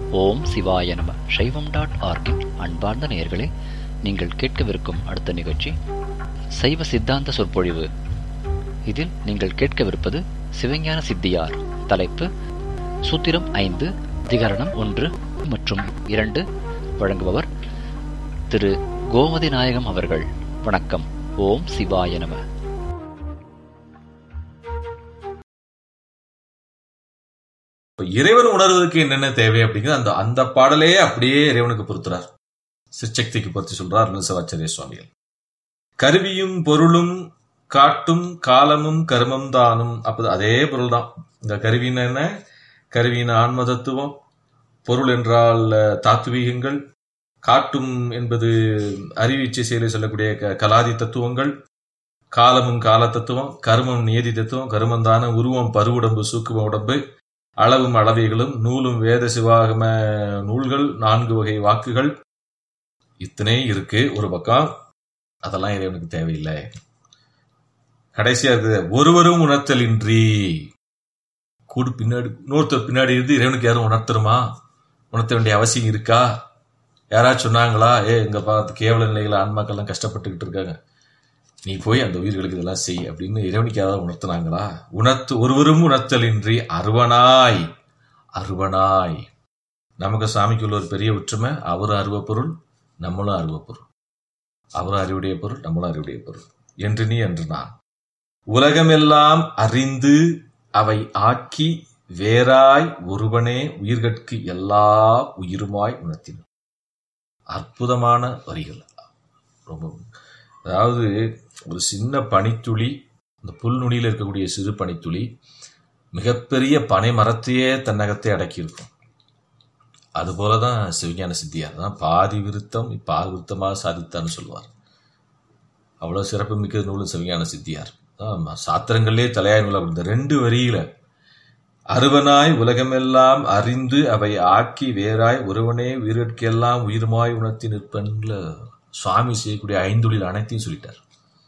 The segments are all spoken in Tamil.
ஓம் சிவாய நம சைவம் டாட் ஆர்கின் அன்பார்ந்த நேயர்களே நீங்கள் கேட்கவிருக்கும் அடுத்த நிகழ்ச்சி சைவ சித்தாந்த சொற்பொழிவு இதில் நீங்கள் கேட்கவிருப்பது சிவஞான சித்தியார் தலைப்பு சூத்திரம் ஐந்து அதிகரணம் ஒன்று மற்றும் இரண்டு வழங்குபவர் திரு கோமதி நாயகம் அவர்கள் வணக்கம் ஓம் சிவாய நம இப்ப இறைவன் உணர்வதற்கு என்னென்ன தேவை அப்படிங்கிறது அந்த அந்த பாடலையே அப்படியே இறைவனுக்கு பொறுத்துறார் சிற்சக்திக்கு பொறுத்து சொல்றார் நிசவாச்சாரிய சுவாமிகள் கருவியும் பொருளும் காட்டும் காலமும் கர்மம் தானும் அப்போ அதே பொருள் தான் இந்த கருவின்னு என்ன கருவியின் ஆன்ம தத்துவம் பொருள் என்றால் அஹ், தாத்வீகங்கள் காட்டும் என்பது அறிவிச்சை செயலை சொல்லக்கூடிய க- கலாதி தத்துவங்கள் காலமும் கால தத்துவம் கர்மம் நியதி தத்துவம் கருமந்தான உருவம் பருவுடம்பு சூக்கும உடம்பு அளவும் அளவைகளும் நூலும் வேத சிவாகம நூல்கள் நான்கு வகை வாக்குகள் இத்தனை இருக்கு ஒரு பக்கம் அதெல்லாம் இறைவனுக்கு தேவையில்லை கடைசியா இருக்குது ஒருவரும் உணர்த்தலின்றி கூடு பின்னாடி இன்னொருத்தர் பின்னாடி இருந்து இறைவனுக்கு யாரும் உணர்த்தருமா உணர்த்த வேண்டிய அவசியம் இருக்கா யாராச்சும் சொன்னாங்களா ஏ இங்க பார்த்து கேவல நிலையில ஆன்மாக்கள்லாம் கஷ்டப்பட்டுக்கிட்டு இருக்காங்க நீ போய் அந்த உயிர்களுக்கு இதெல்லாம் செய் அப்படின்னு இறைவனுக்கு யாராவது உணர்த்தினாங்களா உணர்த்து ஒருவரும் உணர்த்தலின்றி அருவனாய் அருவனாய் நமக்கு சாமிக்குள்ள ஒரு பெரிய ஒற்றுமை அவரும் அருவ பொருள் நம்மளும் அருவ பொருள் அவரும் அறிவுடைய பொருள் நம்மளும் அறிவுடைய பொருள் என்று நீ என்று நான் உலகமெல்லாம் அறிந்து அவை ஆக்கி வேறாய் ஒருவனே உயிர்கட்கு எல்லா உயிருமாய் உணர்த்தின அற்புதமான வரிகள் ரொம்ப அதாவது ஒரு சின்ன பனித்துளி இந்த புல்நுனியில் இருக்கக்கூடிய சிறு பனித்துளி மிகப்பெரிய பனை மரத்தையே தன்னகத்தை அடக்கியிருக்கும் அதுபோல தான் சிவஞான சித்தியார் தான் பாதி விருத்தம் பாதி விருத்தமாக சாதித்தார்னு சொல்லுவார் அவ்வளோ சிறப்பு மிக்க நூல் சிவஞான சித்தியார் ஆமா, சாத்திரங்களே தலையாய் நூல் அப்படி இந்த ரெண்டு வரியில அருவனாய் உலகமெல்லாம் அறிந்து அவை ஆக்கி வேறாய் ஒருவனே உயிர்கெல்லாம் உயிருமாய் உணர்த்தி நிற்பன்ல சுவாமி செய்யக்கூடிய ஐந்தொழில் அனைத்தையும் சொல்லிட்டார்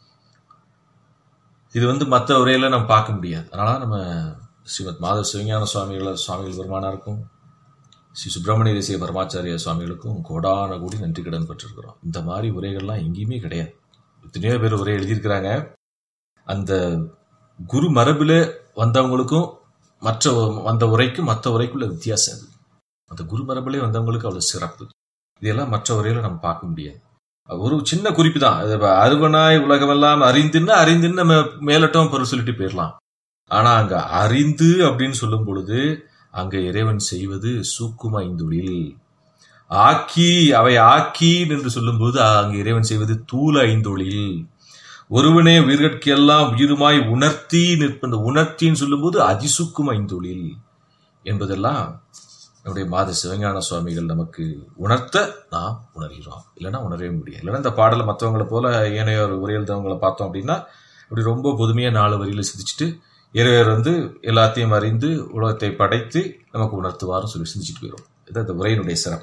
இது வந்து மற்ற உரையில நம்ம பார்க்க முடியாது அதனால நம்ம ஸ்ரீமத் மாதவ சிவஞான சுவாமிகள் சுவாமிகள் பெருமானாருக்கும் ஸ்ரீ சுப்பிரமணிய தேசிய பரமாச்சாரிய சுவாமிகளுக்கும் கோடான கூடி நன்றி கடன் பெற்றிருக்கிறோம் இந்த மாதிரி உரைகள்லாம் எங்கேயுமே கிடையாது எத்தனையோ பேர் உரை எழுதியிருக்கிறாங்க அந்த குரு மரபில் வந்தவங்களுக்கும் மற்ற வந்த உரைக்கும் மற்ற உரைக்குள்ள வித்தியாசம் அது அந்த குரு மரபிலே வந்தவங்களுக்கு அவ்வளவு சிறப்பு இதெல்லாம் மற்ற உரையில நம்ம பார்க்க முடியாது ஒரு சின்ன குறிப்பு தான் அது இப்ப அருவனாய் உலகமெல்லாம் அறிந்துன்னா அறிந்துன்னு நம்ம மேலட்டம் பொருள் சொல்லிட்டு போயிடலாம் ஆனா அங்க அறிந்து அப்படின்னு சொல்லும் பொழுது அங்க இறைவன் செய்வது சூக்கும ஐந்தொழில் ஆக்கி அவை ஆக்கி என்று சொல்லும்போது அங்க இறைவன் செய்வது தூல ஐந்தொழில் ஒருவனே உயிர்கட்கெல்லாம் உயிருமாய் உணர்த்தி நிற்பந்த உணர்த்தின்னு சொல்லும்போது அதிசுக்கும் ஐந்தொழில் என்பதெல்லாம் நம்முடைய மாத சிவஞான சுவாமிகள் நமக்கு உணர்த்த நாம் உணர்கிறோம் இல்லைன்னா உணரவே முடியாது இல்லைன்னா இந்த பாடலை மற்றவங்களை போல ஏனையோர் உரை எழுதவங்களை பார்த்தோம் அப்படின்னா அப்படி ரொம்ப பொதுமையாக நாலு வரியில சிந்திச்சுட்டு இறைவர் வந்து எல்லாத்தையும் அறிந்து உலகத்தை படைத்து நமக்கு உணர்த்துவார்னு சொல்லி சிந்திச்சுட்டு போயிடும் இது அந்த உரையினுடைய சிறப்பு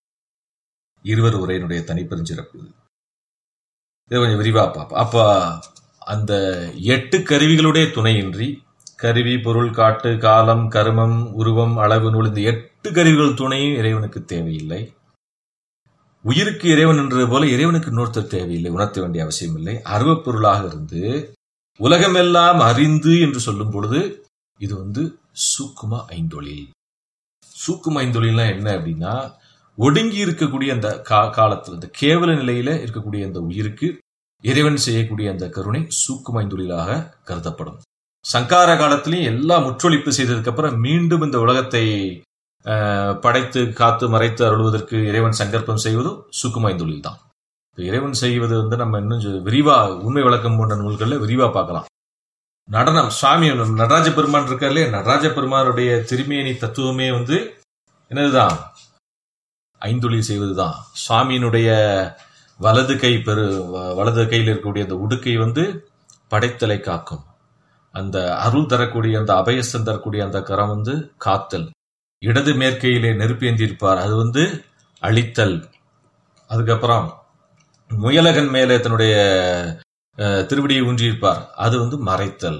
இருவர் உரையினுடைய தனிப்பெருஞ்சிறப்பு இது இதை கொஞ்சம் விரிவா பார்ப்போம் அப்ப அந்த எட்டு கருவிகளுடைய துணையின்றி கருவி பொருள் காட்டு காலம் கருமம் உருவம் அளவு நூல் இந்த எட்டு கருவிகள் துணையும் இறைவனுக்கு தேவையில்லை உயிருக்கு இறைவன் என்றது போல இறைவனுக்கு இன்னொருத்தர் தேவையில்லை உணர்த்த வேண்டிய அவசியம் இல்லை அருவப் பொருளாக இருந்து உலகமெல்லாம் அறிந்து என்று சொல்லும் பொழுது இது வந்து சூக்கும ஐந்தொழில் சூக்கும ஐந்தொழில்னா என்ன அப்படின்னா ஒடுங்கி இருக்கக்கூடிய அந்த கா- காலத்துல இந்த கேவல நிலையில இருக்கக்கூடிய அந்த உயிருக்கு இறைவன் செய்யக்கூடிய அந்த கருணை சூக்கும ஐந்தொழிலாக கருதப்படும் சங்கார காலத்திலையும் எல்லாம் முற்றொழிப்பு செய்ததுக்கு அப்புறம் மீண்டும் இந்த உலகத்தை அஹ், படைத்து காத்து மறைத்து அருள்வதற்கு இறைவன் சங்கல்பம் செய்வதும் சூக்கும ஐந்தொழில் தான் இப்ப இறைவன் செய்வது வந்து நம்ம இன்னும் கொஞ்சம் விரிவா உண்மை விளக்கம் போன்ற நூல்கள்ல விரிவா பார்க்கலாம் நடனம் சுவாமி நடராஜ பெருமான் இருக்கார்லே நடராஜ பெருமானுடைய திருமேனி தத்துவமே வந்து என்னதுதான் ஐந்தொழில் செய்வதுதான் சுவாமியினுடைய வலது கை பெரு வ- வலது கையில் இருக்கக்கூடிய அந்த உடுக்கை வந்து படைத்தலை காக்கும் அந்த அருள் தரக்கூடிய அந்த அபயஸ்தம் தரக்கூடிய அந்த கரம் வந்து காத்தல் இடது மேற்கையிலே நெருப்பேந்தி இருப்பார் அது வந்து அழித்தல் அதுக்கப்புறம் முயலகன் மேலே தன்னுடைய அஹ், திருவடியை ஊன்றியிருப்பார் அது வந்து மறைத்தல்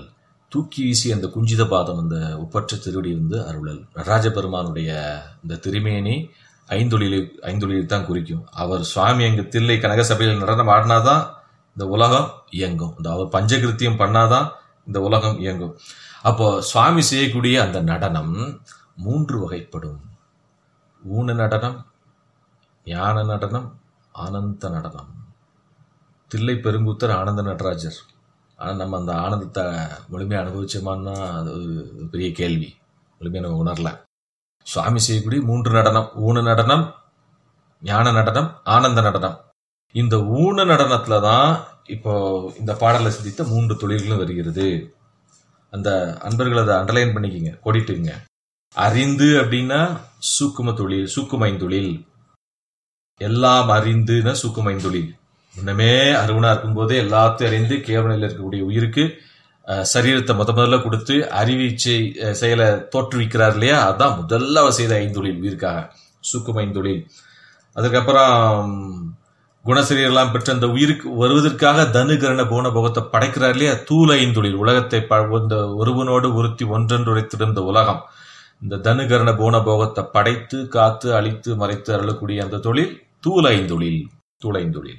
தூக்கி வீசி அந்த குஞ்சித பாதம் அந்த ஒப்பற்ற திருவடி வந்து அருளல் நடராஜ பெருமானுடைய இந்த திருமேனி ஐந்தொழிலை ஐந்தொழிலை தான் குறிக்கும் அவர் சுவாமி அங்கு தில்லை கனக சபையில் நடனம் ஆடினாதான் இந்த உலகம் இயங்கும் இந்த அவர் பஞ்சகிருத்தியம் பண்ணாதான் இந்த உலகம் இயங்கும் அப்போ சுவாமி செய்யக்கூடிய அந்த நடனம் மூன்று வகைப்படும் ஊன நடனம் ஞான நடனம் ஆனந்த நடனம் தில்லை பெருங்குத்தர் ஆனந்த நடராஜர் ஆனால் நம்ம அந்த ஆனந்தத்தை முழுமையாக அனுபவிச்சோமான்னா அது ஒரு பெரிய கேள்வி முழுமையாக நம்ம உணரல சுவாமி செய்யக்கூடிய மூன்று நடனம் ஊன நடனம் ஞான நடனம் ஆனந்த நடனம் இந்த ஊன நடனத்துல தான் இப்போ இந்த பாடலை சிந்தித்த மூன்று தொழில்களும் வருகிறது அந்த அன்பர்கள் அதை அண்டர்லைன் பண்ணிக்கிங்க கொடிட்டுங்க அறிந்து அப்படின்னா சூக்கும தொழில் சூக்குமைந்தொழில் எல்லாம் அறிந்துன்னா சூக்குமைந்தொழில் முன்னமே அருவனா இருக்கும்போதே எல்லாத்தையும் அறிந்து கேவனில் இருக்கக்கூடிய உயிருக்கு அஹ், சரீரத்தை முத முதல்ல கொடுத்து அறிவீச்சை அஹ், செயலை தோற்றுவிக்கிறார் இல்லையா அதான் முதல்ல அவர் செய்த ஐந்தொழில் உயிருக்காக சூக்குமைந்தொழில் அதுக்கப்புறம் குணசரீரெல்லாம் பெற்ற அந்த உயிருக்கு வருவதற்காக தனுகரண போன போகத்தை படைக்கிறார் இல்லையா தூல ஐந்தொழில் உலகத்தை ப- இந்த ஒருவனோடு ஒருத்தி ஒன்றென்று உரைத்திடும் இந்த உலகம் இந்த தனுகரண போன போகத்தை படைத்து காத்து அழித்து மறைத்து அருளக்கூடிய அந்த தொழில் தூல ஐந்தொழில் தூல ஐந்தொழில்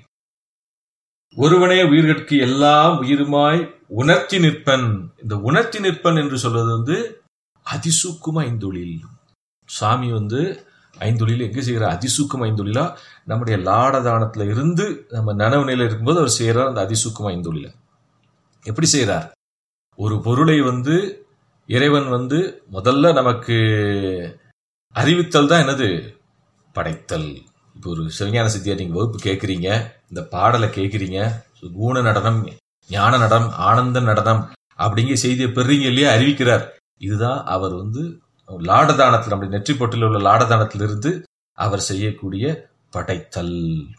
ஒருவனே உயிர்கட்கு எல்லாம் உயிருமாய் உணர்த்தி நிற்பன் இந்த உணர்த்தி நிற்பன் என்று சொல்வது வந்து அதிசூக்கும ஐந்தொழில் சாமி வந்து ஐந்தொழில் எங்க செய்கிறார் அதிசூக்கம் ஐந்தொழிலா நம்முடைய லாடதானத்துல இருந்து நம்ம நனவு நிலையில இருக்கும்போது அவர் செய்யறார் அந்த அதிசூக்கம் ஐந்தொழில எப்படி செய்யறார் ஒரு பொருளை வந்து இறைவன் வந்து முதல்ல நமக்கு அறிவித்தல் தான் என்னது படைத்தல் இப்போ ஒரு சிவஞான சித்தியார் நீங்க வகுப்பு கேட்குறீங்க இந்த பாடலை கேட்குறீங்க ஊன நடனம் ஞான நடனம் ஆனந்த நடனம் அப்படிங்கிற செய்தியை பெறீங்க இல்லையா அறிவிக்கிறார் இதுதான் அவர் வந்து லாடதானத்தில் நம்முடைய நெற்றி பொட்டில் உள்ள லாடதானத்திலிருந்து அவர் செய்யக்கூடிய படைத்தல்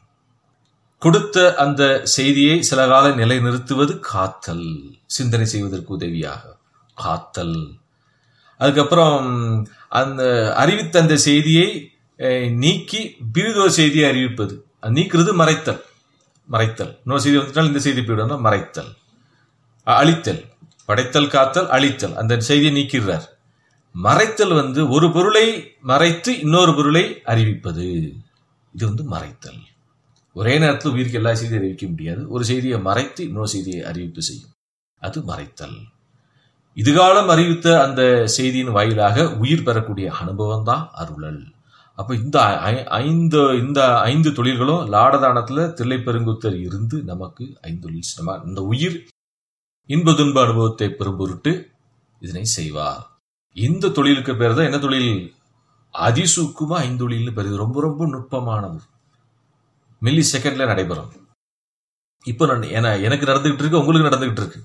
கொடுத்த அந்த செய்தியை சில காலம் நிலைநிறுத்துவது காத்தல் சிந்தனை செய்வதற்கு உதவியாக காத்தல் அதுக்கப்புறம் அந்த அறிவித்த அந்த செய்தியை அஹ், நீக்கி பிரிதொரு செய்தியை அறிவிப்பது அது நீக்கிறது மறைத்தல் மறைத்தல் இன்னொரு செய்தி வந்துட்டால் இந்த செய்தி போயிடும் மறைத்தல் அ- அழித்தல் படைத்தல் காத்தல் அழித்தல் அந்த செய்தியை நீக்கிறார் மறைத்தல் வந்து ஒரு பொருளை மறைத்து இன்னொரு பொருளை அறிவிப்பது இது வந்து மறைத்தல் ஒரே நேரத்தில் உயிருக்கு எல்லா செய்தியும் அறிவிக்க முடியாது ஒரு செய்தியை மறைத்து இன்னொரு செய்தியை அறிவிப்பு செய்யும் அது மறைத்தல் இதுகாலம் அறிவித்த அந்த செய்தியின் வாயிலாக உயிர் பெறக்கூடிய அனுபவம் தான் அருளல் அப்ப இந்த ஐ- ஐந்து இந்த ஐந்து தொழில்களும் லாடதானத்துல தில்லை பெருங்குத்தர் இருந்து நமக்கு ஐந்தொழில் சிரமா இந்த உயிர் இன்ப துன்ப அனுபவத்தை பெறும் பொருட்டு இதனை செய்வார் இந்த தொழிலுக்கு பேர் தான் என்ன தொழில் அதிசூக்குமா ஐந்தொழில்னு பேரு ரொம்ப ரொம்ப நுட்பமானது மில்லி செகண்ட்ல நடைபெறும் இப்போ நான் என- எனக்கு நடந்துகிட்டு இருக்கு உங்களுக்கு நடந்துகிட்டு இருக்கு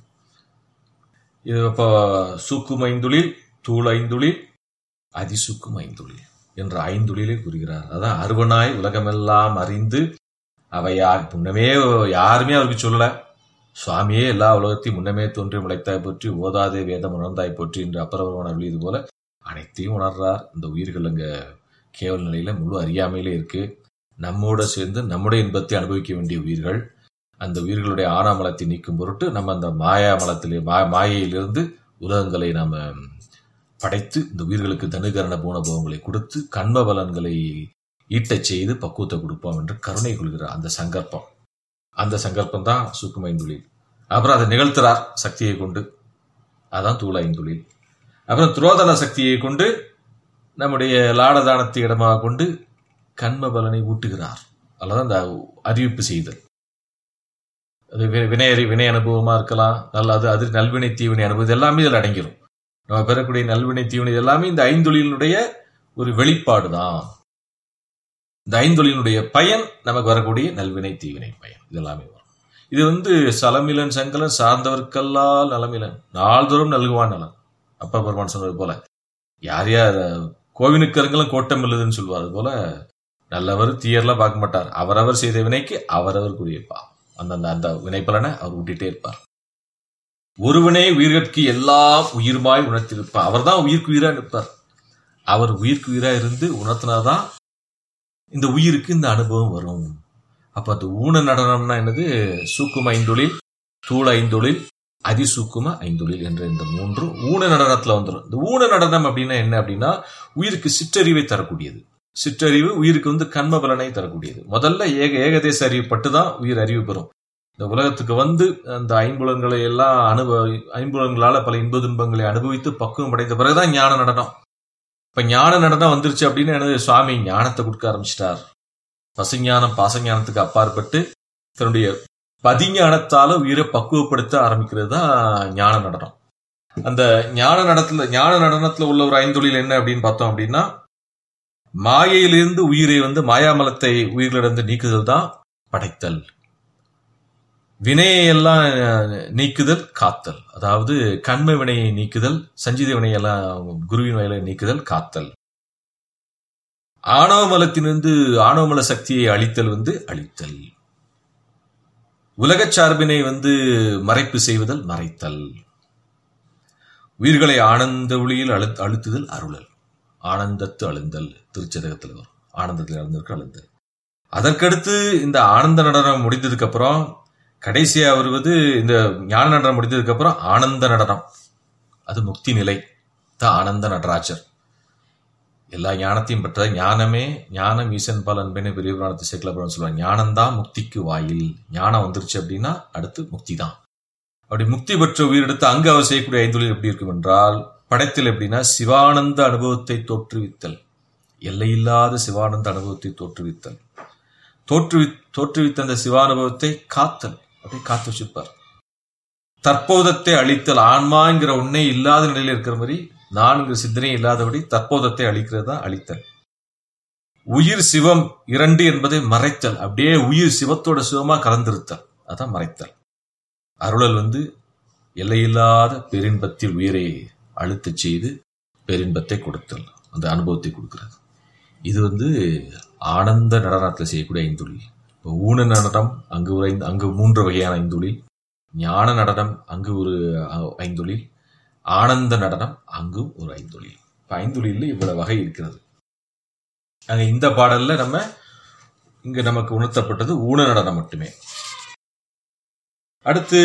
இது இப்போ சூக்கும் ஐந்தொழில் தூள் ஐந்தொழில் அதிசூக்கும் ஐந்தொழில் என்ற ஐந்தொழிலை கூறுகிறார் அதான் அருவனாய் உலகமெல்லாம் அறிந்து அவையா முன்னமே யாருமே அவருக்கு சொல்லல சுவாமியே எல்லா உலகத்தையும் முன்னமே தோன்றி முளைத்தாய் போற்றி ஓதாதே வேதம் உணர்ந்தாய் போற்றி என்று அப்பரவரவன் அருளியது போல அனைத்தையும் உணர்றார் இந்த உயிர்கள் அங்க கேவல நிலையில முழு அறியாமையிலே இருக்கு நம்மோட சேர்ந்து நம்முடைய இன்பத்தை அனுபவிக்க வேண்டிய உயிர்கள் அந்த உயிர்களுடைய ஆனாமலத்தை நீக்கும் பொருட்டு நம்ம அந்த மாயா மலத்திலே மா- மாயையிலிருந்து உலகங்களை நாம படைத்து இந்த உயிர்களுக்கு தனுகரண பூணபவங்களை கொடுத்து கண்ம பலன்களை ஈட்டச் செய்து பக்குவத்தை கொடுப்போம் என்று கருணை கொள்கிறார் அந்த சங்கல்பம் அந்த சங்கல்பம் தான் சுக்குமைந்தொழில் அப்புறம் அதை நிகழ்த்துறார் சக்தியை கொண்டு அதான் தூளாய்ந்தொழில் அப்புறம் துரோதன சக்தியை கொண்டு நம்முடைய லாடதானத்தை இடமாக கொண்டு கண்ம பலனை ஊட்டுகிறார் அல்லது அந்த அறிவிப்பு செய்தல் அது வி- வினை வினை அனுபவமா இருக்கலாம் நல்ல அது அது நல்வினை தீவினை அனுபவம் இது எல்லாமே இதில் அடங்கிடும் நம்ம பெறக்கூடிய நல்வினை தீவினை இது எல்லாமே இந்த ஐந்தொழிலினுடைய ஒரு வெளிப்பாடு தான் இந்த ஐந்தொழிலினுடைய பயன் நமக்கு வரக்கூடிய நல்வினை தீவினை பயன் இது எல்லாமே வரும் இது வந்து சலமிலன் சங்கலன் சார்ந்தவர்க்கெல்லாம் நலமிலன் நாள்தோறும் நல்குவான் நலன் அப்பா பெருமான் சொன்னது போல யார் யார் கோவினுக்கருங்களும் கோட்டம் இல்லதுன்னு சொல்லுவார் அது போல நல்லவர் தீயர்லாம் பார்க்க மாட்டார் அவரவர் செய்த வினைக்கு அவரவர் பாவம் அந்தந்த அந்த வினைப்பலனை அவர் விட்டுட்டே இருப்பார் ஒருவனே உயிர்கட்கு எல்லாம் உயிர்மாய் உணர்த்திருப்பார் அவர் தான் உயிர்க்கு உயிரா நிற்பார் அவர் உயிர்க்கு உயிரா இருந்து உணர்த்தினாதான் இந்த உயிருக்கு இந்த அனுபவம் வரும் அப்ப அந்த ஊன நடனம்னா என்னது சூக்கும் ஐந்தொழில் தூள் ஐந்தொழில் அதிசூக்கும ஐந்தொழில் என்ற இந்த மூன்று ஊன நடனத்துல வந்துடும் இந்த ஊன நடனம் அப்படின்னா என்ன அப்படின்னா உயிருக்கு சிற்றறிவை தரக்கூடியது சிற்றறிவு உயிருக்கு வந்து கண்ம பலனை தரக்கூடியது முதல்ல ஏக ஏகதேச அறிவு பட்டு தான் உயிர் அறிவு பெறும் இந்த உலகத்துக்கு வந்து அந்த ஐம்புலன்களை எல்லாம் அனுபவ ஐம்புலன்களால பல இன்ப துன்பங்களை அனுபவித்து பக்குவம் அடைந்த பிறகுதான் ஞான நடனம் இப்ப ஞான நடனம் வந்துருச்சு அப்படின்னு எனது சுவாமி ஞானத்தை கொடுக்க ஆரம்பிச்சிட்டார் பசுஞானம் பாசஞானத்துக்கு அப்பாற்பட்டு தன்னுடைய பதிஞானத்தால உயிரை பக்குவப்படுத்த ஆரம்பிக்கிறது தான் ஞான நடனம் அந்த ஞான நடத்துல ஞான நடனத்துல உள்ள ஒரு ஐந்தொழில் என்ன அப்படின்னு பார்த்தோம் அப்படின்னா மாயையிலிருந்து உயிரை வந்து மாயாமலத்தை உயிர்களிடந்து நீக்குதல் தான் படைத்தல் வினையை எல்லாம் நீக்குதல் காத்தல் அதாவது கண்ம வினையை நீக்குதல் சஞ்சித வினையெல்லாம் குருவின் வயலை நீக்குதல் காத்தல் ஆணவ மலத்திலிருந்து ஆணவமல சக்தியை அழித்தல் வந்து அழித்தல் உலகச் சார்பினை வந்து மறைப்பு செய்வதல் மறைத்தல் உயிர்களை ஆனந்த ஒளியில் அழு அழுத்துதல் அருளல் ஆனந்தத்து அழுந்தல் திருச்சதகத்தில் வரும் ஆனந்தத்தில் அழுந்திருக்கு அழுந்தல் அதற்கடுத்து இந்த ஆனந்த நடனம் முடிந்ததுக்கு அப்புறம் கடைசியா வருவது இந்த ஞான நடனம் முடிந்ததுக்கு அப்புறம் ஆனந்த நடனம் அது முக்தி நிலை த ஆனந்த நடராஜர் எல்லா ஞானத்தையும் பெற்ற ஞானமே ஞானம் ஈசன் பால் அன்பேனே பெரிய புராணத்தை சேர்க்கலப்புறம் சொல்லுவாங்க ஞானம் தான் முக்திக்கு வாயில் ஞானம் வந்துருச்சு அப்படின்னா அடுத்து முக்தி தான் அப்படி முக்தி பெற்ற உயிரெடுத்து அங்கு அவர் செய்யக்கூடிய ஐந்தொழில் எப்படி இருக்கும் என்றால் படைத்தல் எப்படின்னா சிவானந்த அனுபவத்தை தோற்றுவித்தல் எல்லையில்லாத சிவானந்த அனுபவத்தை தோற்றுவித்தல் தோற்றுவி தோற்றுவித்த அந்த சிவானுபவத்தை காத்தல் அப்படியே காத்து வச்சிருப்பார் தற்போதத்தை அழித்தல் ஆன்மாங்கிற உன்னை இல்லாத நிலையில் இருக்கிற மாதிரி நான்கு சிந்தனை இல்லாதபடி தற்போதத்தை அழிக்கிறது தான் அழித்தல் உயிர் சிவம் இரண்டு என்பதை மறைத்தல் அப்படியே உயிர் சிவத்தோட சிவமா கலந்திருத்தல் அதான் மறைத்தல் அருளல் வந்து எல்லையில்லாத பெரின்பத்தில் உயிரை அழுத்தச் செய்து பெரின்பத்தை கொடுத்தல் அந்த அனுபவத்தை கொடுக்கிறது இது வந்து ஆனந்த நடனத்தில் செய்யக்கூடிய ஐந்தொழில் இப்போ ஊன நடனம் அங்கு ஒரு ஐந்து அங்கு மூன்று வகையான ஐந்தொழில் ஞான நடனம் அங்கு ஒரு ஐந்தொழில் ஆனந்த நடனம் அங்கும் ஒரு ஐந்தொழில் இப்போ ஐந்தொழில் இவ்வளவு வகை இருக்கிறது அங்க இந்த பாடல்ல நம்ம இங்க நமக்கு உணர்த்தப்பட்டது ஊன நடனம் மட்டுமே அடுத்து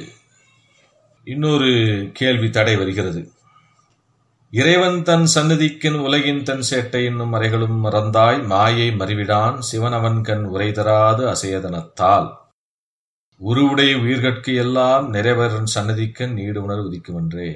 இன்னொரு கேள்வி தடை வருகிறது இறைவன் தன் சந்நிதிக்கன் உலகின் தன் சேட்டை என்னும் மறைகளும் மறந்தாய் மாயை மறிவிடான் சிவனவன் கண் உரைதராது அசேதனத்தால் உருவுடை உயிர்கட்கு எல்லாம் நிறைவரன் சன்னதிக்கன் நீடு உணர்வு உதிக்குமென்றே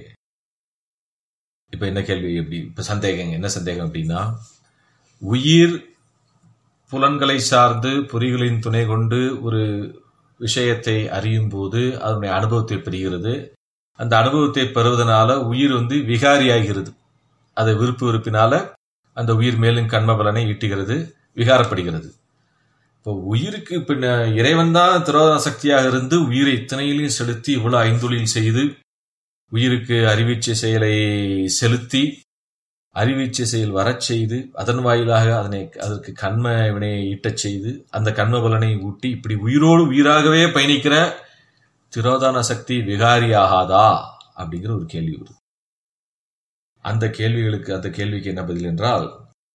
இப்ப என்ன கேள்வி எப்படி இப்ப சந்தேகம் என்ன சந்தேகம் அப்படின்னா உயிர் புலன்களை சார்ந்து பொறிகளின் துணை கொண்டு ஒரு விஷயத்தை அறியும் போது அதனுடைய அனுபவத்தை பெறுகிறது அந்த அனுபவத்தை பெறுவதனால உயிர் வந்து விகாரியாகிறது அதை விருப்பு விருப்பினால அந்த உயிர் மேலும் கண்ம பலனை ஈட்டுகிறது விகாரப்படுகிறது இப்போ உயிருக்கு பின்ன இறைவன் தான் திரோதன சக்தியாக இருந்து உயிரை இத்தனையிலையும் செலுத்தி இவ்வளவு ஐந்தொழில் செய்து உயிருக்கு அறிவீச்சை செயலை செலுத்தி அறிவீச்சை செயல் வரச் செய்து அதன் வாயிலாக அதனை அதற்கு கண்ம வினையை ஈட்டச் செய்து அந்த கண்ம பலனை ஊட்டி இப்படி உயிரோடு உயிராகவே பயணிக்கிற திரோதான சக்தி விகாரியாகாதா அப்படிங்கிற ஒரு கேள்வி வருது அந்த கேள்விகளுக்கு அந்த கேள்விக்கு என்ன பதில் என்றால்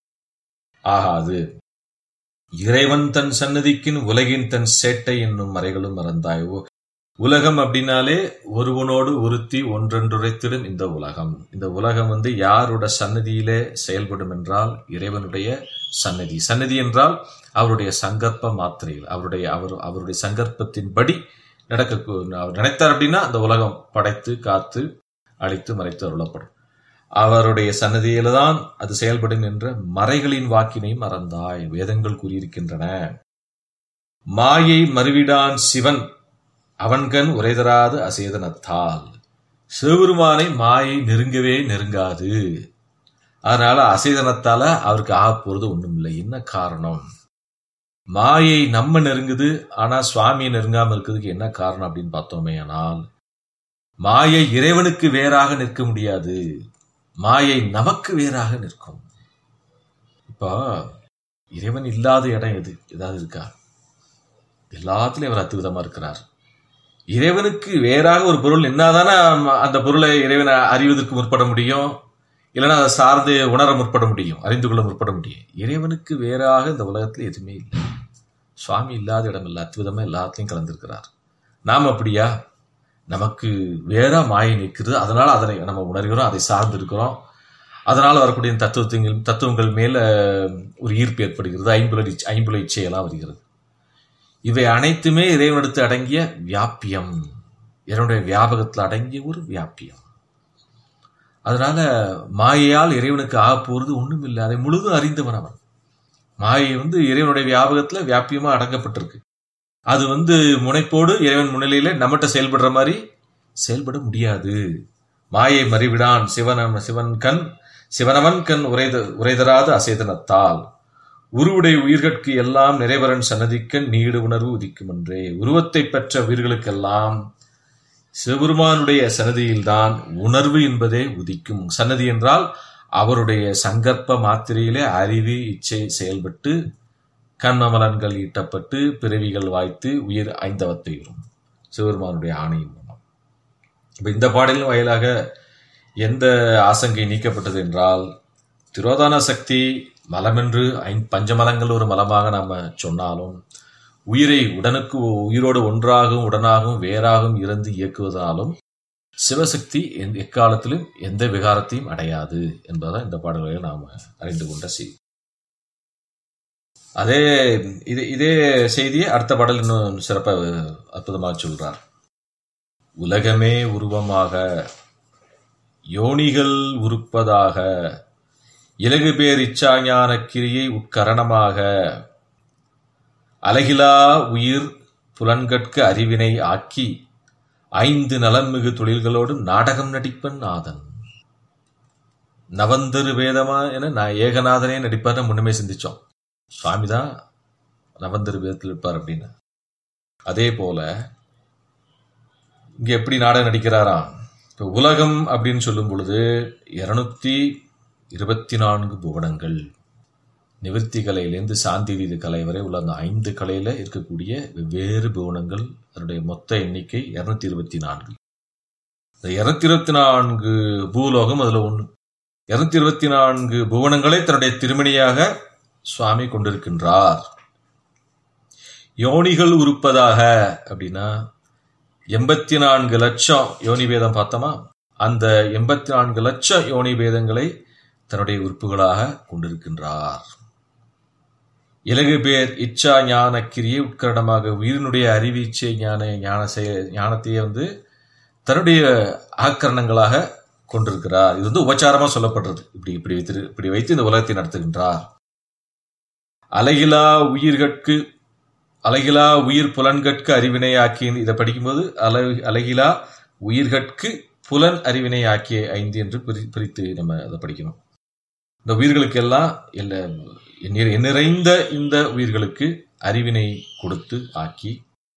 ஆகாது இறைவன் தன் சன்னதிக்கின் உலகின் தன் சேட்டை என்னும் மறைகளும் மறந்தாயோ உலகம் அப்படின்னாலே ஒருவனோடு ஒருத்தி ஒன்றென்றுரைத்திடும் இந்த உலகம் இந்த உலகம் வந்து யாரோட சன்னதியிலே செயல்படும் என்றால் இறைவனுடைய சன்னதி சன்னதி என்றால் அவருடைய சங்கற்ப மாத்திரையில் அவருடைய அவர் அவருடைய சங்கற்பத்தின்படி நடக்க அவர் நினைத்தார் அப்படின்னா அந்த உலகம் படைத்து காத்து அழித்து மறைத்து அருளப்படும் அவருடைய சன்னதியில தான் அது செயல்படும் என்ற மறைகளின் வாக்கினை மறந்தாய் வேதங்கள் கூறியிருக்கின்றன மாயை மறுவிடான் சிவன் அவன்கண் உரைதராது அசேதனத்தால் சிவபெருமானை மாயை நெருங்கவே நெருங்காது அதனால அசேதனத்தால அவருக்கு ஆக போறது ஒண்ணும் இல்லை என்ன காரணம் மாயை நம்ம நெருங்குது ஆனா சுவாமியை நெருங்காம இருக்கிறதுக்கு என்ன காரணம் அப்படின்னு பார்த்தோமே ஆனால் மாயை இறைவனுக்கு வேறாக நிற்க முடியாது மாயை நமக்கு வேறாக நிற்கும் இப்போ இறைவன் இல்லாத இடம் எது ஏதாவது இருக்கா எல்லாத்துலயும் அவர் அத்துவிதமா இருக்கிறார் இறைவனுக்கு வேறாக ஒரு பொருள் என்னதானே அந்த பொருளை இறைவனை அறிவதற்கு முற்பட முடியும் இல்லைன்னா அதை சார்ந்து உணர முற்பட முடியும் அறிந்து கொள்ள முற்பட முடியும் இறைவனுக்கு வேறாக இந்த உலகத்துல எதுவுமே இல்லை சுவாமி இல்லாத இடம் இல்லை அத்துவிதமா எல்லாத்துலயும் கலந்திருக்கிறார் நாம் அப்படியா நமக்கு வேற மாயை நிற்கிறது அதனால அதனை நம்ம உணர்கிறோம் அதை சார்ந்து இருக்கிறோம் அதனால வரக்கூடிய தத்துவத்தின் தத்துவங்கள் மேல ஒரு ஈர்ப்பு ஏற்படுகிறது ஐம்புல ஐம்புல இச்சையெல்லாம் வருகிறது இவை அனைத்துமே இறைவனடுத்து அடங்கிய வியாபியம் இறைவனுடைய வியாபகத்தில் அடங்கிய ஒரு வியாபியம் அதனால மாயையால் இறைவனுக்கு ஆக போறது ஒண்ணும் இல்லை அதை முழுதும் அறிந்தவன் அவன் மாயை வந்து இறைவனுடைய வியாபகத்துல வியாபியமா அடங்கப்பட்டிருக்கு அது வந்து முனைப்போடு இறைவன் முன்னிலையில நம்மகிட்ட செயல்படுற மாதிரி செயல்பட முடியாது மாயை மறிவிடான் சிவன சிவன் கண் சிவனவன் கண் உரைத உரைதராத அசேதனத்தால் உருவுடைய உயிர்கட்கு எல்லாம் நிறைவரன் சன்னதிக்கண் நீடு உணர்வு உதிக்கும் என்றே உருவத்தை பெற்ற உயிர்களுக்கெல்லாம் சிவபெருமானுடைய சன்னதியில்தான் உணர்வு என்பதே உதிக்கும் சன்னதி என்றால் அவருடைய சங்கற்ப மாத்திரையிலே அறிவு இச்சை செயல்பட்டு கண்மமலன்கள் ஈட்டப்பட்டு பிறவிகள் வாய்த்து உயிர் ஐந்தவத்தை வரும் சிவபெருமானுடைய ஆணையின் மூலம் இப்ப இந்த பாடலின் வாயிலாக எந்த ஆசங்கை நீக்கப்பட்டது என்றால் திரோதான சக்தி மலமென்று ஐந் பஞ்சமலங்கள் ஒரு மலமாக நாம சொன்னாலும் உயிரை உடனுக்கு உயிரோடு ஒன்றாகவும் உடனாகவும் வேறாகவும் இருந்து இயக்குவதாலும் சிவசக்தி எந்த எக்காலத்திலும் எந்த விகாரத்தையும் அடையாது என்பதை இந்த பாடல்களை நாம் அறிந்து கொண்ட செய்தி அதே இது இதே செய்தியை அடுத்த பாடல் இன்னும் சிறப்பாக அற்புதமாக சொல்றார் உலகமே உருவமாக யோனிகள் உருப்பதாக இலகு பேர் இச்சாஞான கிரியை உட்கரணமாக அலகிலா உயிர் புலன்கட்க அறிவினை ஆக்கி ஐந்து நலன்மிகு தொழில்களோடு நாடகம் நடிப்பன் நாதன் நவந்தரு வேதமா என நான் ஏகநாதனே நடிப்பார் முன்னமே சிந்திச்சோம் சுவாமி தான் நவந்தரு வேதத்தில் இருப்பார் அப்படின்னு அதே போல இங்க எப்படி நாடகம் நடிக்கிறாராம் இப்ப உலகம் அப்படின்னு சொல்லும் பொழுது இருநூத்தி இருபத்தி நான்கு புவனங்கள் நிவர்த்தி கலையிலேருந்து சாந்தி வீதி கலை வரை உள்ள அந்த ஐந்து கலையில இருக்கக்கூடிய வெவ்வேறு புவனங்கள் அதனுடைய மொத்த எண்ணிக்கை இருநூத்தி இருபத்தி நான்கு இந்த இருநூத்தி இருபத்தி நான்கு பூலோகம் அதுல ஒண்ணு இருநூத்தி இருபத்தி நான்கு புவனங்களை தன்னுடைய திருமணியாக சுவாமி கொண்டிருக்கின்றார் யோனிகள் உருப்பதாக அப்படின்னா எண்பத்தி நான்கு லட்சம் யோனி பேதம் பார்த்தோமா அந்த எண்பத்தி நான்கு லட்சம் யோனி பேதங்களை தன்னுடைய உறுப்புகளாக கொண்டிருக்கின்றார் இலகு பேர் இச்சா ஞான கிரியை உட்கரணமாக உயிரினுடைய அறிவீச்சை ஞான ஞான செய ஞானத்தையே வந்து தன்னுடைய ஆக்கரணங்களாக கொண்டிருக்கிறார் இது வந்து உபச்சாரமா சொல்லப்படுறது இப்படி இப்படி வைத்து இப்படி வைத்து இந்த உலகத்தை நடத்துகின்றார் அலகிலா உயிர்கட்கு அலகிலா உயிர் புலன்கட்கு அறிவினை ஆக்கி இதை படிக்கும்போது அல அலகிலா உயிர்கட்கு புலன் அறிவினை ஆக்கிய ஐந்து என்று பிரி பிரித்து நம்ம அதை படிக்கணும் இந்த உயிர்களுக்கெல்லாம் எல்லா நிறைந்த இந்த உயிர்களுக்கு அறிவினை கொடுத்து ஆக்கி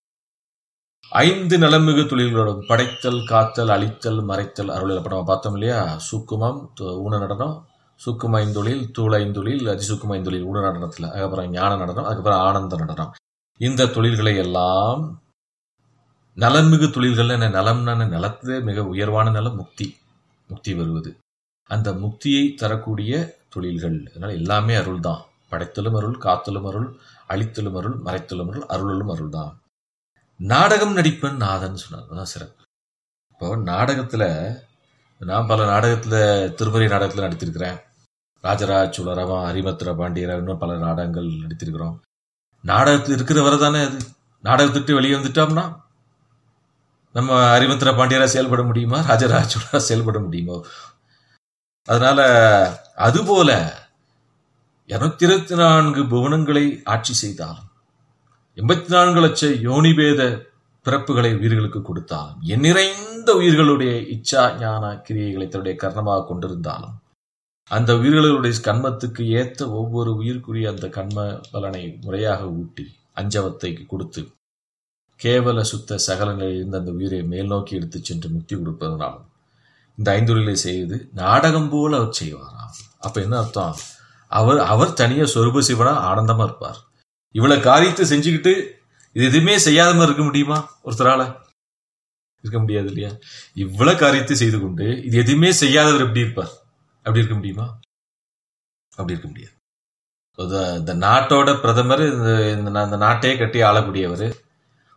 ஐந்து நலமிகு தொழில்களோட படைத்தல் காத்தல் அழித்தல் மறைத்தல் அருள் அப்ப நம்ம பார்த்தோம் இல்லையா சூக்குமம் ஊன நடனம் சூக்கும ஐந்தொழில் தூள் ஐந்தொழில் அதிசூக்கும ஐந்தொழில் ஊன நடனத்துல அதுக்கப்புறம் ஞான நடனம் அதுக்கப்புறம் ஆனந்த நடனம் இந்த தொழில்களை எல்லாம் நலன்மிகு தொழில்கள் என்ன நலம்னா நலத்திலே மிக உயர்வான நலம் முக்தி முக்தி வருவது அந்த முக்தியை தரக்கூடிய தொழில்கள் அதனால எல்லாமே அருள் தான் படைத்தலும் அருள் காத்தலும் அருள் அழித்தலும் அருள் மறைத்தலும் அருள் அருளலும் அருள் தான் நாடகம் நடிப்பன் நாதன் சொன்னார் அதான் சிறப்பு இப்போ நாடகத்துல நான் பல நாடகத்துல திருமறை நாடகத்துல நடித்திருக்கிறேன் ராஜராஜ சோழரவா ஹரிமத்திர பாண்டியரா இன்னும் பல நாடகங்கள் நடித்திருக்கிறோம் நாடகத்தில் இருக்கிறவரை தானே அது நாடகத்துட்டு வெளியே வந்துட்டோம்னா நம்ம ஹரிமந்திர பாண்டியரா செயல்பட முடியுமா ராஜராஜ சோழரா செயல்பட முடியுமோ அதனால அதுபோல இருநூத்தி இருபத்தி நான்கு புவனங்களை ஆட்சி செய்தாலும் எண்பத்தி நான்கு லட்ச யோனிபேத பிறப்புகளை உயிர்களுக்கு கொடுத்தாலும் எண்ணிறைந்த உயிர்களுடைய இச்சா ஞான கிரியைகளை தன்னுடைய கர்ணமாக கொண்டிருந்தாலும் அந்த உயிர்களுடைய கண்மத்துக்கு ஏத்த ஒவ்வொரு உயிர்க்குரிய அந்த கண்ம பலனை முறையாக ஊட்டி அஞ்சவத்தை கொடுத்து கேவல சுத்த சகல நிலையிலிருந்து அந்த உயிரை மேல் நோக்கி எடுத்து சென்று முக்தி கொடுப்பதனாலும் இந்த ஐந்துரைகளை செய்து நாடகம் போல அவர் செய்வாராம் அப்ப என்ன அர்த்தம் அவர் அவர் தனியா சொருப சிவனா ஆனந்தமா இருப்பார் இவ்வளவு காரியத்தை செஞ்சுக்கிட்டு இது எதுவுமே செய்யாதமா இருக்க முடியுமா ஒருத்தரால இருக்க முடியாது இல்லையா இவ்வளவு காரியத்தை செய்து கொண்டு இது எதுவுமே செய்யாதவர் எப்படி இருப்பார் அப்படி இருக்க முடியுமா அப்படி இருக்க முடியாது இந்த நாட்டோட பிரதமர் இந்த நாட்டையே கட்டி ஆளக்கூடியவர்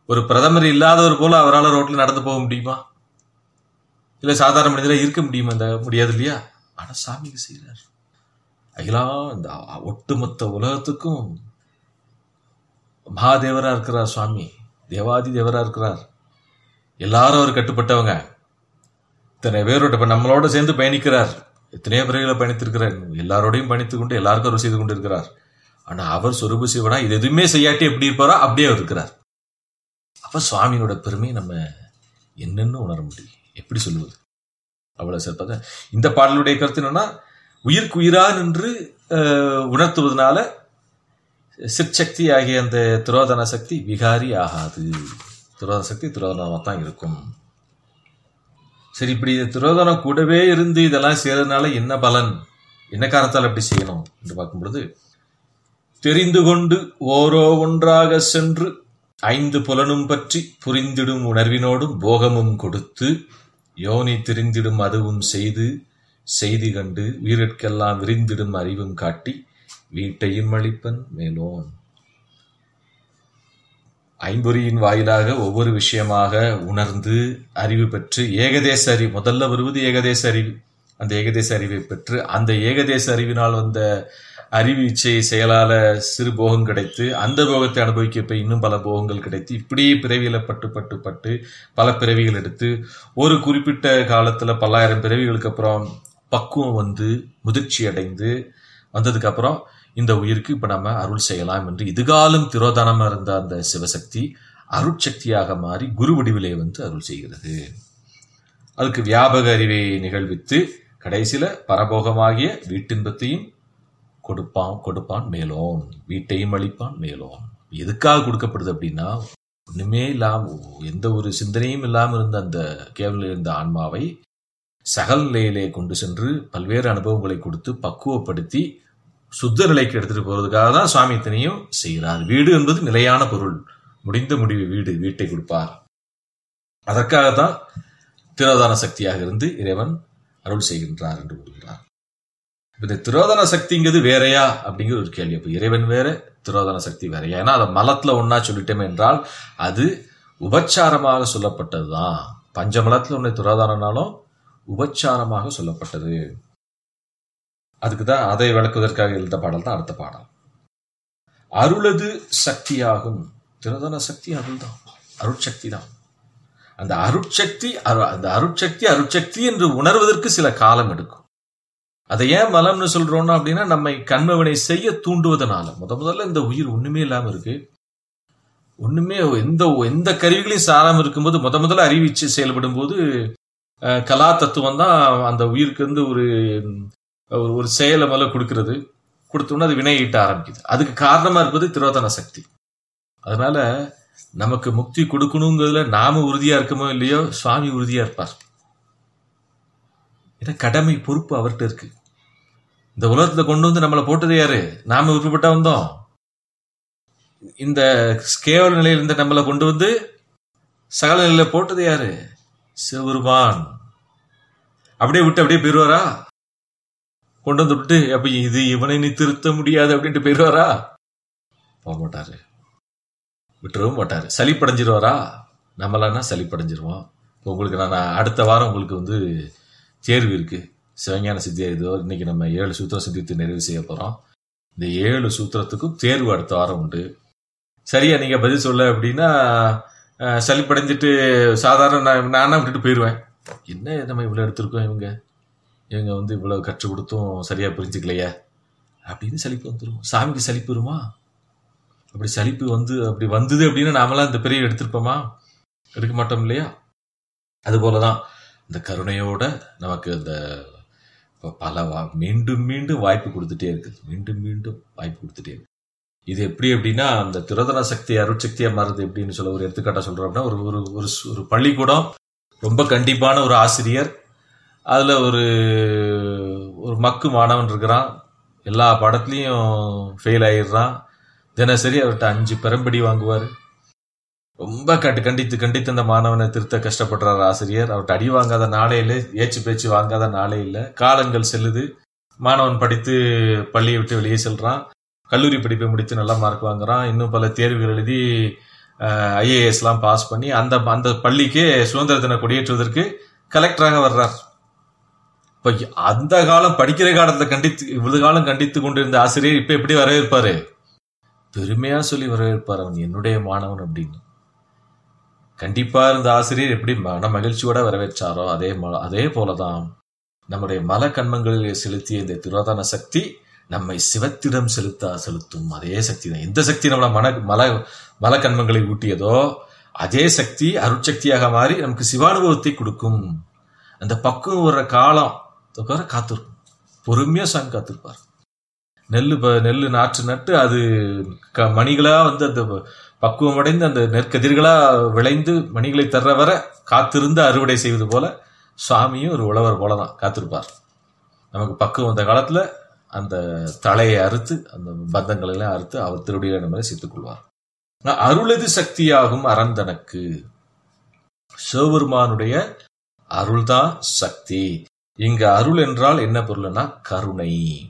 ஒரு பிரதமர் இல்லாதவர் போல அவரால் ரோட்ல நடந்து போக முடியுமா இல்ல சாதாரண மனிதரா இருக்க முடியுமா இந்த முடியாது இல்லையா ஆனா சாமிக்கு செய்யறாரு அகிலா இந்த ஒட்டுமொத்த உலகத்துக்கும் மகாதேவரா இருக்கிறார் சுவாமி தேவாதி தேவரா இருக்கிறார் எல்லாரும் அவர் கட்டுப்பட்டவங்க இத்தனை பேரோட இப்ப நம்மளோட சேர்ந்து பயணிக்கிறார் எத்தனையோ பிறகுகளை பயணித்திருக்கிறார் எல்லாரோடையும் பயணித்துக் கொண்டு எல்லாருக்கும் அருள் செய்து கொண்டு இருக்கிறார் ஆனா அவர் சொரூப சிவனா இது எதுவுமே செய்யாட்டி எப்படி இருப்பாரோ அப்படியே அவர் இருக்கிறார் அப்ப சுவாமியோட பெருமை நம்ம என்னன்னு உணர முடியும் எப்படி சொல்லுவது அவ்வளவு சிறப்பாக இந்த பாடலுடைய கருத்து என்னன்னா உயிருக்கு உயிரா நின்று அஹ், உணர்த்துவதனால சிற்சக்தி ஆகிய அந்த துரோதன சக்தி விகாரி ஆகாது துரோதன சக்தி துரோதனமாக தான் இருக்கும் சரி இப்படி துரோதனம் கூடவே இருந்து இதெல்லாம் செய்யறதுனால என்ன பலன் என்ன காரணத்தால் அப்படி செய்யணும் என்று பார்க்கும் பொழுது தெரிந்து கொண்டு ஓரோ ஒன்றாக சென்று ஐந்து புலனும் பற்றி புரிந்திடும் உணர்வினோடும் போகமும் கொடுத்து யோனி திரிந்திடும் அதுவும் செய்து செய்தி கண்டு உயிரிற்கெல்லாம் விரிந்திடும் அறிவும் காட்டி வீட்டையும் அளிப்பன் மேலோன் ஐம்பொறியின் வாயிலாக ஒவ்வொரு விஷயமாக உணர்ந்து அறிவு பெற்று ஏகதேச அறிவு முதல்ல வருவது ஏகதேச அறிவு அந்த ஏகதேச அறிவை பெற்று அந்த ஏகதேச அறிவினால் வந்த அறிவு இச்சை செயலால சிறு போகம் கிடைத்து அந்த போகத்தை அனுபவிக்க இப்ப இன்னும் பல போகங்கள் கிடைத்து இப்படி பிறவியில பட்டு பட்டு பட்டு பல பிறவிகள் எடுத்து ஒரு குறிப்பிட்ட காலத்துல பல்லாயிரம் பிறவிகளுக்கு அப்புறம் பக்குவம் வந்து முதிர்ச்சி அடைந்து வந்ததுக்கு அப்புறம் இந்த உயிருக்கு இப்ப நம்ம அருள் செய்யலாம் என்று இதுகாலம் திரோதானமா இருந்த அந்த சிவசக்தி அருட்சக்தியாக மாறி குரு வடிவிலே வந்து அருள் செய்கிறது அதுக்கு வியாபக அறிவை நிகழ்வித்து கடைசியில பரபோகமாகிய வீட்டின்பத்தையும் கொடுப்பான் கொடுப்பான் மேலோன் வீட்டையும் அளிப்பான் மேலோன் எதுக்காக கொடுக்கப்படுது அப்படின்னா ஒண்ணுமே இல்லாம எந்த ஒரு சிந்தனையும் இல்லாம இருந்த அந்த கேவலில் இருந்த ஆன்மாவை சகல் நிலையிலே கொண்டு சென்று பல்வேறு அனுபவங்களை கொடுத்து பக்குவப்படுத்தி சுத்த நிலைக்கு எடுத்துட்டு போறதுக்காக தான் சுவாமி இத்தனையும் செய்கிறார் வீடு என்பது நிலையான பொருள் முடிந்த முடிவு வீடு வீட்டை கொடுப்பார் அதற்காகத்தான் திரோதான சக்தியாக இருந்து இறைவன் அருள் செய்கின்றார் என்று கூறுகிறார் இப்ப இந்த திரோதன சக்திங்கிறது வேறையா அப்படிங்கிற ஒரு கேள்வி அப்ப இறைவன் வேற திரோதன சக்தி வேறையா ஏன்னா அதை மலத்துல ஒன்னா சொல்லிட்டோமே என்றால் அது உபச்சாரமாக சொல்லப்பட்டதுதான் பஞ்சமலத்துல ஒன்னு திரோதானனாலும் உபச்சாரமாக சொல்லப்பட்டது அதுக்கு தான் அதை விளக்குவதற்காக எழுத பாடல் தான் அடுத்த பாடல் அருளது சக்தியாகும் திரோதன சக்தி அருள்தான் அருட்சக்தி தான் அந்த அருட்சக்தி அரு- அந்த அருட்சக்தி அருட்சக்தி என்று உணர்வதற்கு சில காலம் எடுக்கும் அதை ஏன் மலம்னு சொல்றோம்னா அப்படின்னா நம்மை கண்மவினை செய்ய தூண்டுவதனால முத முதல்ல இந்த உயிர் ஒண்ணுமே இல்லாம இருக்கு ஒண்ணுமே எந்த எந்த கருவிகளையும் சாராம இருக்கும்போது முத முதல்ல அறிவிச்சு செயல்படும் போது அஹ், கலா தத்துவம் தான் அந்த உயிருக்கு வந்து ஒரு ஒரு ஒரு செயலை முதல்ல கொடுக்கிறது கொடுத்தோம்னா அது வினை ஈட்ட ஆரம்பிக்குது அதுக்கு காரணமா இருப்பது திரோதன சக்தி அதனால நமக்கு முக்தி கொடுக்கணுங்கிறதுல நாம உறுதியா இருக்கமோ இல்லையோ சுவாமி உறுதியா இருப்பார் ஏன்னா கடமை பொறுப்பு அவர்கிட்ட இருக்கு இந்த உலகத்துல கொண்டு வந்து நம்மளை போட்டது யாரு நாம விருப்பப்பட்டா வந்தோம் இந்த கேவல நிலையில இருந்த நம்மளை கொண்டு வந்து சகல நிலையில போட்டது யாரு சிவபெருமான் அப்படியே விட்டு அப்படியே போயிருவாரா கொண்டு வந்து விட்டு அப்ப இது இவனை நீ திருத்த முடியாது அப்படின்ட்டு போயிருவாரா போக மாட்டாரு விட்டுறவும் மாட்டாரு சளிப்படைஞ்சிருவாரா நம்மளான்னா சளிப்படைஞ்சிருவோம் இப்போ உங்களுக்கு நான் அடுத்த வாரம் உங்களுக்கு வந்து தேர்வு இருக்கு சிவஞான சித்தியா இதோ இன்னைக்கு நம்ம ஏழு சூத்திரம் சிந்தித்து நிறைவு செய்ய போறோம் இந்த ஏழு சூத்திரத்துக்கும் தேர்வு அடுத்த வாரம் உண்டு சரியா நீங்க பதில் சொல்ல அப்படின்னா அஹ், சளிப்படைஞ்சிட்டு சாதாரண நான் நானா விட்டுட்டு போயிடுவேன் என்ன நம்ம இவ்வளவு எடுத்திருக்கோம் இவங்க இவங்க வந்து இவ்வளவு கற்றுக் கொடுத்தும் சரியா புரிஞ்சுக்கலையே அப்படின்னு சலிப்பு வந்துடும் சாமிக்கு சலிப்பு வருமா அப்படி சலிப்பு வந்து அப்படி வந்தது அப்படின்னா நாமெல்லாம் இந்த பெரிய எடுத்திருப்போமா எடுக்க மாட்டோம் இல்லையா அது போலதான் இந்த கருணையோட நமக்கு இந்த ப- பல வா- மீண்டும் மீண்டும் வாய்ப்பு கொடுத்துட்டே இருக்குது மீண்டும் மீண்டும் வாய்ப்பு கொடுத்துட்டே இருக்கு இது எப்படி அப்படின்னா அந்த திரோதன சக்தி அருட்சக்தியா மாறுது எப்படின்னு சொல்ல ஒரு எடுத்துக்காட்டா சொல்றோம் அப்படின்னா ஒரு ஒரு ஒரு சு- ஒரு பள்ளிக்கூடம் ரொம்ப கண்டிப்பான ஒரு ஆசிரியர் அதுல ஒரு ஒரு மக்கு மாணவன் இருக்கிறான் எல்லா பாடத்துலயும் ஃபெயில் ஆயிடுறான் தினசரி அவர்கிட்ட அஞ்சு பெரம்படி வாங்குவார் ரொம்ப கண்டு கண்டித்து கண்டித்து அந்த மாணவனை திருத்த கஷ்டப்படுறார் ஆசிரியர் அவர்கிட்ட அடி வாங்காத நாளே இல்லை ஏச்சு பேச்சு வாங்காத நாளே இல்லை காலங்கள் செல்லுது மாணவன் படித்து பள்ளியை விட்டு வெளியே செல்றான் கல்லூரி படிப்பை முடித்து நல்ல மார்க் வாங்குறான் இன்னும் பல தேர்வுகள் எழுதி ஐஏஎஸ்லாம் பாஸ் பண்ணி அந்த அந்த பள்ளிக்கே சுதந்திர தின கொடியேற்றுவதற்கு கலெக்டராக வர்றார் இப்ப அந்த காலம் படிக்கிற காலத்துல கண்டித்து இவ்வளவு காலம் கண்டித்து கொண்டிருந்த ஆசிரியர் இப்ப எப்படி வரவேற்பாரு பெருமையா சொல்லி வரவேற்பார் அவன் என்னுடைய மாணவன் அப்படின்னு கண்டிப்பா இருந்த ஆசிரியர் எப்படி மன மகிழ்ச்சியோட வரவேற்றாரோ அதே ம- அதே போலதான் நம்முடைய மல கண்மங்களில் செலுத்திய இந்த திரோதான சக்தி நம்மை சிவத்திடம் செலுத்த செலுத்தும் அதே சக்தி தான் எந்த சக்தி நம்மள மன மல மல கண்மங்களை ஊட்டியதோ அதே சக்தி அருட்சக்தியாக மாறி நமக்கு சிவானுபவத்தை கொடுக்கும் அந்த பக்குவம் வர்ற காலம் வர காத்திருக்கும் பொறுமையா சாமி காத்திருப்பார் நெல் ப- நெல் நாற்று நட்டு அது க மணிகளா வந்து அந்த பக்குவம் அடைந்து அந்த நெற்கதிர்களா விளைந்து மணிகளை தர்ற வர காத்திருந்து அறுவடை செய்வது போல சுவாமியும் ஒரு உழவர் போலதான் காத்திருப்பார் நமக்கு பக்குவம் அந்த காலத்துல அந்த தலையை அறுத்து அந்த பந்தங்களை எல்லாம் அறுத்து அவர் திருடியில நம்ம சேர்த்துக் கொள்வார் ஆனா, அருளது சக்தியாகும் அறந்தனக்கு சிவபெருமானுடைய அருள்தான் சக்தி இங்க அருள் என்றால் என்ன பொருள்னா கருணை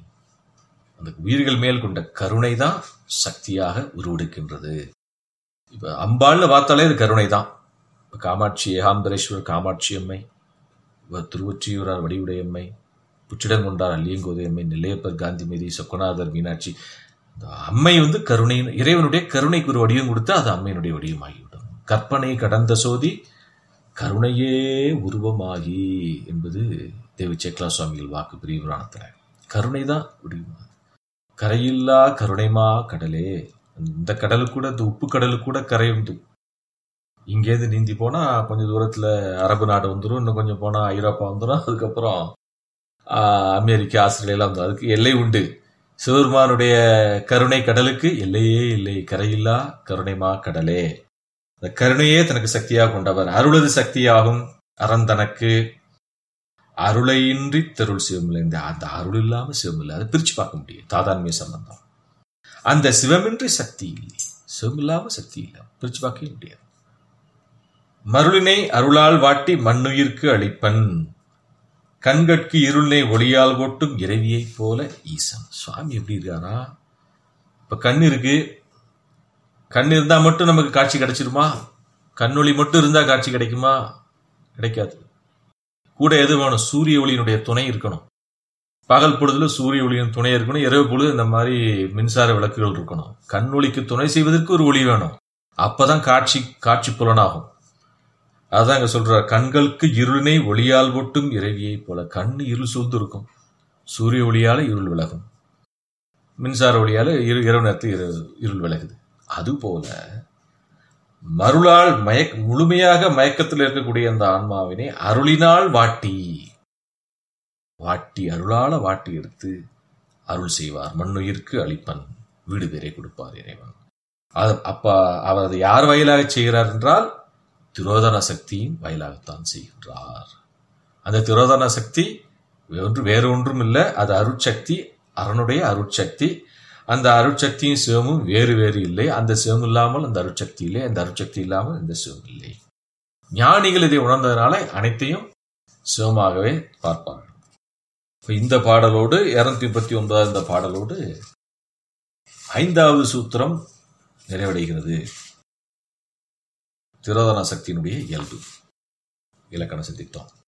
அந்த உயிர்கள் மேல் கொண்ட கருணை தான் சக்தியாக உருவெடுக்கின்றது இப்ப அம்பாள்னு பார்த்தாலே இது கருணை தான் இப்ப காமாட்சி ஏகாம்பரேஸ்வரர் காமாட்சி அம்மை இவர் திருவொற்றியூரார் வடிவுடையம்மை புச்சிடங்கொண்டார் அல்லியங்கோதையம்மை நெல்லையப்பர் காந்திமதி சொக்கநாதர் மீனாட்சி இந்த அம்மை வந்து கருணை இறைவனுடைய கருணைக்கு ஒரு வடிவம் கொடுத்தா அது அம்மையினுடைய வடிவமாகிவிடும் கற்பனை கடந்த சோதி கருணையே உருவமாகி என்பது தேவி சேக்கலா சுவாமிகள் வாக்கு பெரிய புராணத்துல கருணை தான் வடிவம் கரையில்லா கருணைமா கடலே இந்த கடலு கூட இந்த உப்பு கடலு கூட கரை உண்டு இங்கேருந்து நீந்தி போனா கொஞ்சம் தூரத்துல அரபு நாடு வந்துடும் இன்னும் கொஞ்சம் போனா ஐரோப்பா வந்துடும் அதுக்கப்புறம் ஆஹ், அமெரிக்கா ஆஸ்திரேலியா எல்லாம் வந்துடும் அதுக்கு எல்லை உண்டு சிவபெருமானுடைய கருணை கடலுக்கு எல்லையே இல்லை கரையில்லா கருணைமா கடலே அந்த கருணையே தனக்கு சக்தியாக கொண்டவர் அருளது சக்தியாகும் அறம் தனக்கு அருளையின்றி தெருள் சிவமில்லை இந்த அந்த அருள் இல்லாம சிவமில்லை அதை பிரிச்சு பார்க்க முடியும் தாதான்மிய சம்பந்தம் அந்த சிவமின்றி சக்தி இல்லை சிவம் இல்லாம சக்தி இல்லை பிரிச்சு பார்க்கவே முடியாது மருளினை அருளால் வாட்டி மண்ணுயிர்க்கு அளிப்பன் கண்கட்கு இருளினை ஒளியால் ஓட்டும் இறைவியைப் போல ஈசன் சுவாமி எப்படி இருக்காரா இப்ப கண் இருக்கு கண் இருந்தா மட்டும் நமக்கு காட்சி கிடைச்சிருமா கண்ணொளி மட்டும் இருந்தா காட்சி கிடைக்குமா கிடைக்காது கூட எது வேணும் சூரிய ஒளியினுடைய துணை இருக்கணும் பகல் பொழுதுல சூரிய ஒளியின் துணை இருக்கணும் இரவு பொழுது இந்த மாதிரி மின்சார விளக்குகள் இருக்கணும் கண்ணொளிக்கு துணை செய்வதற்கு ஒரு ஒளி வேணும் அப்பதான் காட்சி காட்சி புலனாகும் அதான் இங்க சொல்ற கண்களுக்கு இருளினை ஒளியால் ஒட்டும் இறைவியை போல கண் இருள் சூழ்ந்து இருக்கும் சூரிய ஒளியால இருள் விலகும் மின்சார ஒளியால இரு இரவு நேரத்தில் இரு இருள் விலகுது அதுபோல மருளால் மயக் முழுமையாக மயக்கத்தில் இருக்கக்கூடிய அந்த ஆன்மாவினை அருளினால் வாட்டி வாட்டி அருளால வாட்டி எடுத்து அருள் செய்வார் மண்ணுயிர்க்கு அளிப்பன் வீடு பேரை கொடுப்பார் இறைவன் அது அப்ப அவர் அதை யார் வாயிலாக செய்கிறார் என்றால் திரோதன சக்தியின் வாயிலாகத்தான் செய்கின்றார் அந்த திரோதன சக்தி ஒன்று வேறு ஒன்றும் இல்லை அது அருட்சக்தி அரணுடைய அருட்சக்தி அந்த அருட்சக்தியும் சிவமும் வேறு வேறு இல்லை அந்த சிவம் இல்லாமல் அந்த அருட்சக்தி இல்லை அந்த அருட்சக்தி இல்லாமல் இந்த சிவம் இல்லை ஞானிகள் இதை உணர்ந்ததுனால அனைத்தையும் சிவமாகவே பார்ப்பார்கள் இப்ப இந்த பாடலோடு இருநூத்தி முப்பத்தி ஒன்பதாவது இந்த பாடலோடு ஐந்தாவது சூத்திரம் நிறைவடைகிறது திரோதன சக்தியினுடைய இயல்பு இலக்கண சித்தித்தம்